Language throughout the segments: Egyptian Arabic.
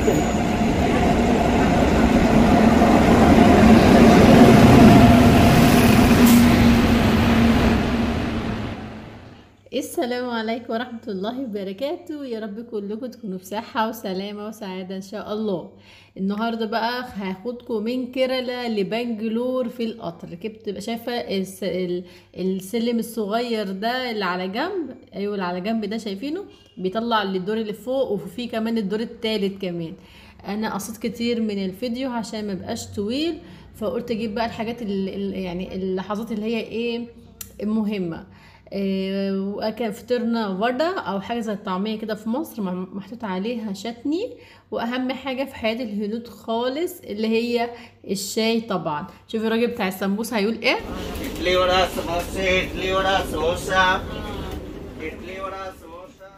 كده السلام عليكم ورحمة الله وبركاته يا رب كلكم تكونوا بصحة وسلامة وسعادة إن شاء الله النهاردة بقى هاخدكم من كيرالا لبنجلور في القطر ركبت شايفة الس... ال... السلم الصغير ده اللي على جنب أيوة اللي على جنب ده شايفينه بيطلع للدور اللي فوق وفي كمان الدور التالت كمان أنا قصيت كتير من الفيديو عشان ما بقاش طويل فقلت أجيب بقى الحاجات اللي يعني اللحظات اللي هي إيه المهمة إيه وكان فطرنا وردة او حاجه زي الطعميه كده في مصر محطوط عليها شتني واهم حاجه في حياه الهنود خالص اللي هي الشاي طبعا شوفي الراجل بتاع السمبوسه هيقول ايه इडली वडा समोसे इडली वडा समोसा इडली वडा समोसा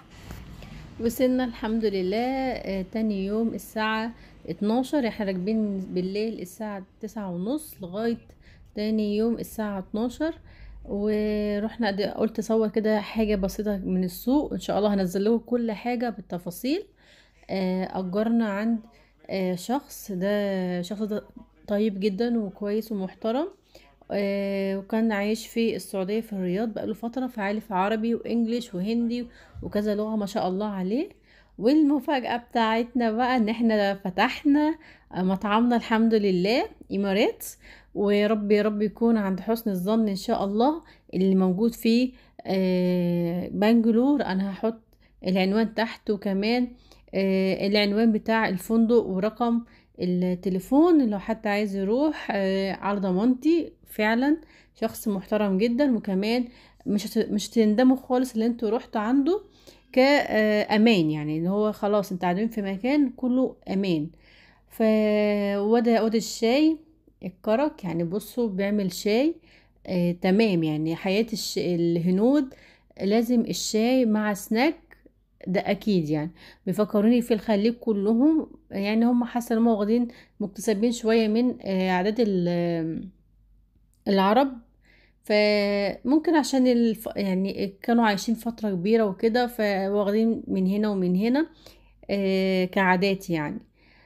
وصلنا الحمد لله آه تاني يوم الساعة 12 احنا راكبين بالليل الساعة تسعة ونص لغاية تاني يوم الساعة 12 ورحنا قد- قلت اصور كده حاجة بسيطة من السوق ان شاء الله هنزل لكم كل حاجة بالتفاصيل آه، اجرنا عند آه، شخص ده شخص ده طيب جدا وكويس ومحترم آه، وكان عايش في السعودية في الرياض بقاله فترة فعارف عربي وانجليش وهندي وكذا لغة ما شاء الله عليه والمفاجأة بتاعتنا بقى ان احنا فتحنا مطعمنا الحمد لله امارات ورب يا رب يكون عند حسن الظن ان شاء الله اللي موجود في آه، بنجلور انا هحط العنوان تحت وكمان آه، العنوان بتاع الفندق ورقم التليفون لو حد عايز يروح آه، على ضمانتي فعلا شخص محترم جدا وكمان مش هت- مش تندموا خالص اللي انتوا رحتوا عنده كأمان يعني ان هو خلاص انت قاعدين في مكان كله امان ف وده وده الشاي الكرك يعني بصوا بيعمل شاي آه تمام يعني حياة الش... الهنود لازم الشاي مع سناك ده اكيد يعني بيفكروني في الخليج كلهم يعني هم حاسه ان هم واخدين مكتسبين شويه من آه، عادات ال- العرب فممكن عشان الف... يعني كانوا عايشين فتره كبيره وكده فواخدين من هنا ومن هنا آه، كعادات يعني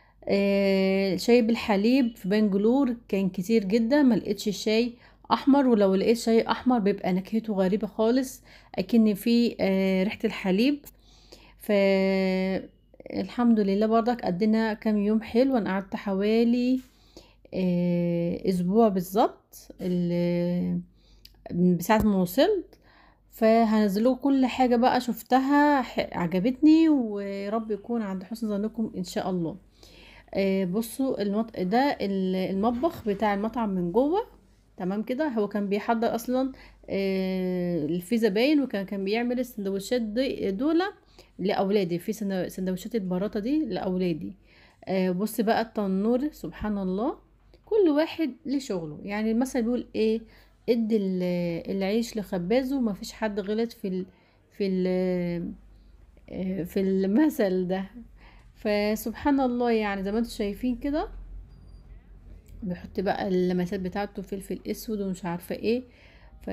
آه، شاي بالحليب في بنجلور كان كتير جدا ما لقيتش شاي احمر ولو لقيت شاي احمر بيبقى نكهته غريبه خالص اكن فيه آه، ريحه الحليب ف الحمد لله برضك قضينا كام يوم حلو انا قعدت حوالي آه، اسبوع بالظبط ال- من ساعة ما وصلت فهنزلوا كل حاجة بقى شفتها ح- عجبتني ورب يكون عند حسن ظنكم ان شاء الله آه، بصوا المط... ده ال- المطبخ بتاع المطعم من جوه تمام كده هو كان بيحضر اصلا آه، في زباين وكان كان بيعمل السندوتشات دي دول لاولادي في سندو- سندوتشات البراطه دي لاولادي آه، بص بقى التنور سبحان الله كل واحد ليه شغله يعني المثل بيقول ايه ادي ال- العيش لخبازه ما فيش حد غلط في ال... في ال... آه، في المثل ده فسبحان الله يعني زي ما انتم شايفين كده بيحط بقى اللمسات بتاعته فلفل اسود ومش عارفه ايه ف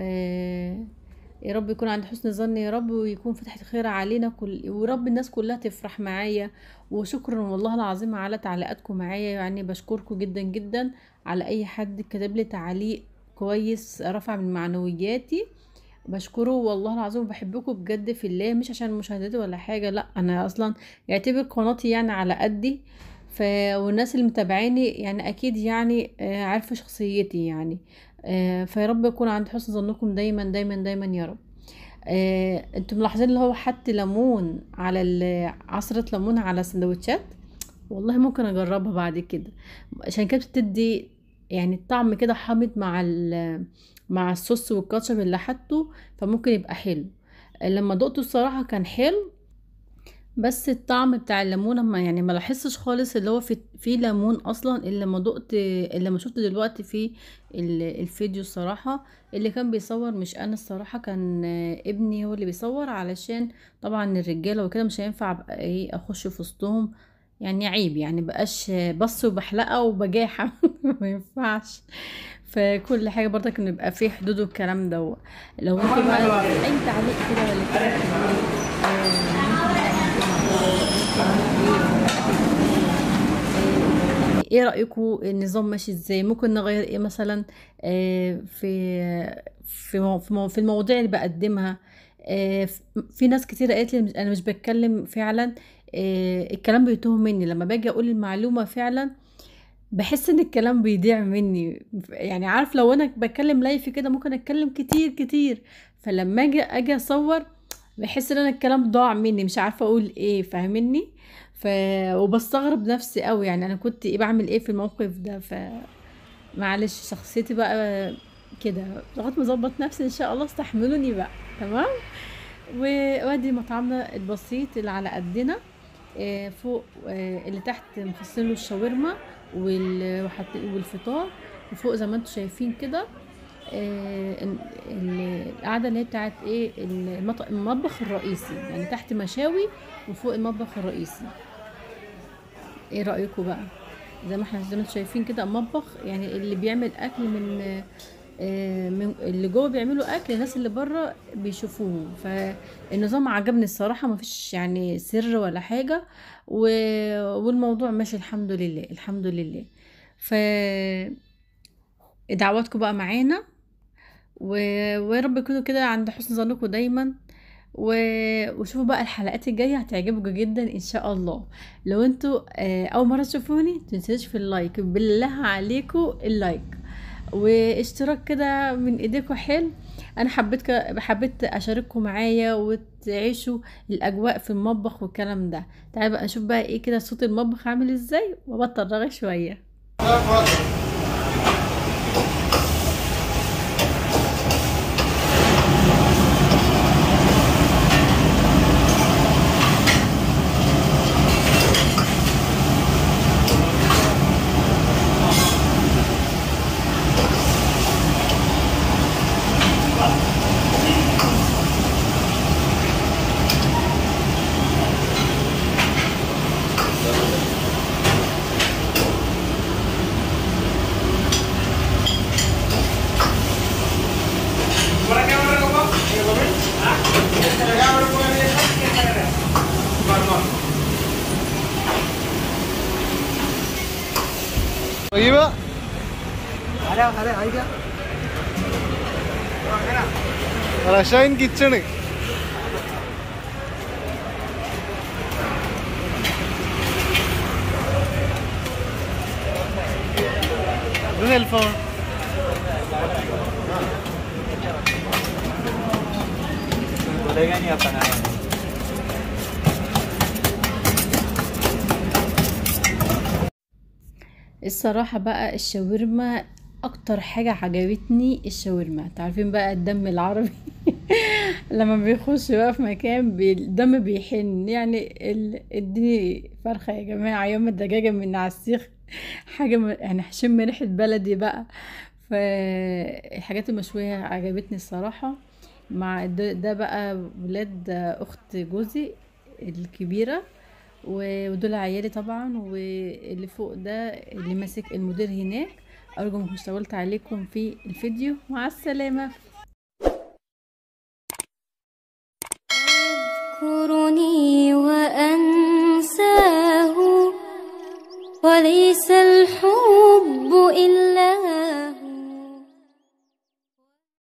يا رب يكون عند حسن ظن يا رب ويكون فتحة خير علينا كل ورب الناس كلها تفرح معايا وشكرا والله العظيم على تعليقاتكم معايا يعني بشكركم جدا جدا على اي حد كتب لي تعليق كويس رفع من معنوياتي بشكره والله العظيم وبحبكم بجد في الله مش عشان مشاهداتي ولا حاجه لا انا اصلا يعتبر قناتي يعني على قدي ف والناس اللي متابعاني يعني اكيد يعني آه، عارفه شخصيتي يعني آه، فيا رب يكون عند حسن ظنكم دايما دايما دايما يا رب آه، انتم ملاحظين اللي هو حط ليمون على ال- عصرة ليمون على سندوتشات والله ممكن اجربها بعد كده عشان كده بتدي يعني الطعم كده حامض مع ال مع الصوص والكاتشب اللي حطه فممكن يبقى حلو لما دقته الصراحة كان حلو بس الطعم بتاع الليمونه ما يعني ما لاحظتش خالص اللي هو في في ليمون اصلا الا لما دقت الا لما شفت دلوقتي في ال- الفيديو الصراحه اللي كان بيصور مش انا الصراحه كان آه، ابني هو اللي بيصور علشان طبعا الرجاله وكده مش هينفع ابقى ايه اخش في وسطهم يعني عيب يعني بقاش بص وبحلقه وبجاحه ما ينفعش فكل حاجه برضه كان يبقى فيه حدود والكلام ده لو انت بقى اي تعليق كده ولا كده تقولي، آه، ممكن نعمل ايه مع بعض، ممكن نعمل ايه ايه رايكم النظام ماشي ازاي ممكن نغير ايه مثلا آه، في في مو- في مو- في المواضيع اللي بقدمها آه، ف- في ناس كتير قالت لي انا مش بتكلم فعلا آه، الكلام بيتوه مني لما باجي اقول المعلومه فعلا بحس ان الكلام بيضيع مني يعني عارف لو انا بتكلم لايف كده ممكن اتكلم كتير كتير فلما اجي اجي اصور بحس ان انا الكلام ضاع مني مش عارفه اقول ايه فاهمني ف وبستغرب نفسي قوي يعني انا كنت ايه بعمل ايه في الموقف ده ف معلش شخصيتي بقى كده لغايه ما اظبط نفسي ان شاء الله استحملوني بقى تمام و- وادي مطعمنا البسيط اللي على قدنا آه، فوق آه، اللي تحت مخصصين له الشاورما وال- وحط- والفطار وفوق زي ما انتم شايفين كده آه، ال- ال- القعده اللي هي بتاعت ايه المط- المطبخ الرئيسي يعني تحت مشاوي وفوق المطبخ الرئيسي ايه رايكم بقى زي ما احنا زي ما انتم شايفين كده مطبخ يعني اللي بيعمل اكل من آه، من اللي جوه بيعملوا اكل الناس اللي بره بيشوفوه فالنظام عجبني الصراحه ما فيش يعني سر ولا حاجه و... والموضوع ماشي الحمد لله الحمد لله ف دعواتكم بقى معانا و... ويا رب يكونوا كده عند حسن ظنكم دايما و... وشوفوا بقى الحلقات الجايه هتعجبكم جدا ان شاء الله لو انتوا آه، اول مره تشوفوني متنسوش في اللايك بالله عليكم اللايك واشتراك كده من ايديكم حلو انا حبيت ك... حبيت اشارككم معايا وتعيشوا الاجواء في المطبخ والكلام ده تعالوا بقى نشوف بقى ايه كده صوت المطبخ عامل ازاي وابطل رغي شويه طيبة റഷൈൻ കിച്ചണ് ഇത് സെൽഫോൺ बोलेगा नहीं अपना الصراحة بقى الشاورما اكتر حاجة عجبتني الشاورما تعرفين بقى الدم العربي لما بيخش بقى في مكان بي- الدم بيحن يعني ال- اديني فرخة يا جماعة يوم الدجاجة من على السيخ حاجة م- يعني هشم ريحة بلدي بقى فالحاجات المشوية عجبتني الصراحة مع ده, ده بقى ولاد اخت جوزي الكبيرة و- ودول عيالي طبعا واللي فوق ده اللي ماسك المدير هناك ارجو ما كنتش طولت عليكم في الفيديو مع السلامه يذكرني وأنساه وليس الحب إلا